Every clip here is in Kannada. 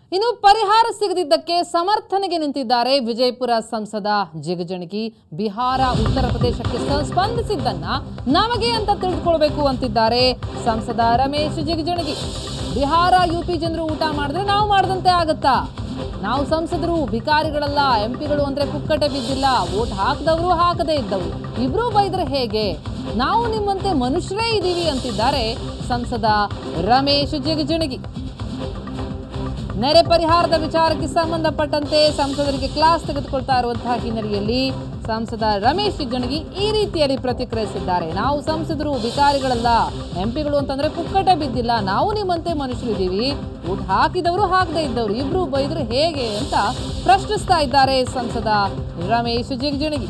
ಇನ್ನು ಪರಿಹಾರ ಸಿಗದಿದ್ದಕ್ಕೆ ಸಮರ್ಥನೆಗೆ ನಿಂತಿದ್ದಾರೆ ವಿಜಯಪುರ ಸಂಸದ ಜಿಗಜಣಗಿ ಬಿಹಾರ ಉತ್ತರ ಪ್ರದೇಶಕ್ಕೆ ಸ- ಸ್ಪಂದಿಸಿದ್ದನ್ನ ನಮಗೆ ಅಂತ ತಿಳಿದುಕೊಳ್ಬೇಕು ಅಂತಿದ್ದಾರೆ ಸಂಸದ ರಮೇಶ್ ಜಿಗಜಣಗಿ ಬಿಹಾರ ಯುಪಿ ಜನರು ಊಟ ಮಾಡಿದ್ರೆ ನಾವು ಮಾಡದಂತೆ ಆಗತ್ತಾ ನಾವು ಸಂಸದರು ಭಿಕಾರಿಗಳಲ್ಲ ಎಂ ಪಿಗಳು ಅಂದ್ರೆ ಪುಕ್ಕಟೆ ಬಿದ್ದಿಲ್ಲ ವೋಟ್ ಹಾಕದವರು ಹಾಕದೇ ಇದ್ದವರು ಇಬ್ರು ಬೈದ್ರೆ ಹೇಗೆ ನಾವು ನಿಮ್ಮಂತೆ ಮನುಷ್ಯರೇ ಇದ್ದೀವಿ ಅಂತಿದ್ದಾರೆ ಸಂಸದ ರಮೇಶ್ ಜಿಗಜಣಗಿ ನೆರೆ ಪರಿಹಾರದ ವಿಚಾರಕ್ಕೆ ಸಂಬಂಧಪಟ್ಟಂತೆ ಸಂಸದರಿಗೆ ಕ್ಲಾಸ್ ತೆಗೆದುಕೊಳ್ತಾ ಇರುವಂತಹ ಹಿನ್ನೆಲೆಯಲ್ಲಿ ಸಂಸದ ರಮೇಶ್ ಜಿಗಣಗಿ ಈ ರೀತಿಯಲ್ಲಿ ಪ್ರತಿಕ್ರಿಯಿಸಿದ್ದಾರೆ ನಾವು ಸಂಸದರು ವಿಕಾರಿಗಳಲ್ಲ ಎಂಪಿಗಳು ಅಂತಂದ್ರೆ ಪುಕ್ಕಟೆ ಬಿದ್ದಿಲ್ಲ ನಾವು ನಿಮ್ಮಂತೆ ಮನುಷ್ಯರಿದ್ದೀವಿ ಊಟ ಹಾಕಿದವರು ಹಾಕದೇ ಇದ್ದವರು ಇಬ್ರು ಬೈದ್ರೆ ಹೇಗೆ ಅಂತ ಪ್ರಶ್ನಿಸ್ತಾ ಇದ್ದಾರೆ ಸಂಸದ ರಮೇಶ್ ಜಿಗಜಿಣಗಿ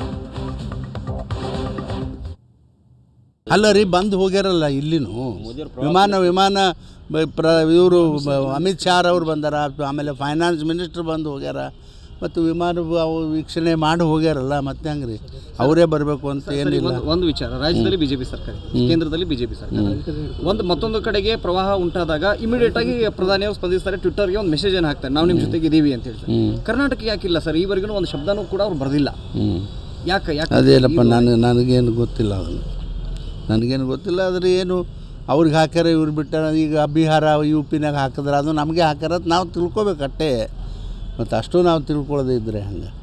ಅಲ್ಲ ರೀ ಬಂದು ಹೋಗ್ಯಾರಲ್ಲ ಇಲ್ಲಿನೂ ವಿಮಾನ ವಿಮಾನ ಬ- ಪ್ರ ಇವರು ಅಮಿತ್ ಶಾ ಅವ್ರು ಬಂದಾರ ಆಮೇಲೆ ಫೈನಾನ್ಸ್ ಮಿನಿಸ್ಟ್ರ್ ಬಂದು ಹೋಗ್ಯಾರ ಮತ್ತು ವಿಮಾನ ಅವು ವೀಕ್ಷಣೆ ಮಾಡಿ ಹೋಗ್ಯಾರಲ್ಲ ಮತ್ತೆ ಹೆಂಗೆ ರೀ ಅವರೇ ಬರಬೇಕು ಅಂತ ಏನಿಲ್ಲ ಒಂದು ಒಂದು ವಿಚಾರ ರಾಜ್ಯದಲ್ಲಿ ಬಿಜೆಪಿ ಸರ್ಕಾರ ಕೇಂದ್ರದಲ್ಲಿ ಬಿಜೆಪಿ ಸರ್ಕಾರ ಒಂದು ಮತ್ತೊಂದು ಕಡೆಗೆ ಪ್ರವಾಹ ಉಂಟಾದಾಗ ಇಮಿಡಿಯೇಟ್ ಆಗಿ ಪ್ರಧಾನಿಯವರು ಸ್ಪಂದಿಸ್ತಾರೆ ಟ್ವಿಟರ್ಗೆ ಒಂದು ಮೆಸೇಜ್ ಅನ್ನು ಹಾಕ್ತಾರೆ ನಾವು ನಿಮ್ಮ ಜೊತೆಗೆ ಇದೀವಿ ಅಂತ ಹೇಳ್ತಾರೆ ಕರ್ನಾಟಕ ಯಾಕಿಲ್ಲ ಸರ್ ಈವರೆಗೂ ಒಂದು ಶಬ್ದನೂ ಕೂಡ ಅವ್ರು ಬರೆದಿಲ್ಲ ಹ್ಞೂ ಯಾಕೆ ಯಾಕೆ ಅದೇನಪ್ಪ ನನಗೆ ನನಗೇನು ಗೊತ್ತಿಲ್ಲ ಅದನ್ನು ನನಗೇನು ಗೊತ್ತಿಲ್ಲ ಆದರೆ ಏನು ಅವ್ರಿಗೆ ಹಾಕ್ಯಾರ ಇವ್ರು ಬಿಟ್ಟಾರ ಈಗ ಬಿಹಾರ ಯು ಪಿನಾಗ ಹಾಕಿದ್ರೆ ಅದು ನಮಗೆ ಹಾಕ್ಯಾರ ಅಂತ ನಾವು ತಿಳ್ಕೊಬೇಕು ಅಷ್ಟೇ ಮತ್ತು ಅಷ್ಟು ನಾವು ತಿಳ್ಕೊಳ್ಳೋದೇ ಇದ್ರೆ ಹಂಗೆ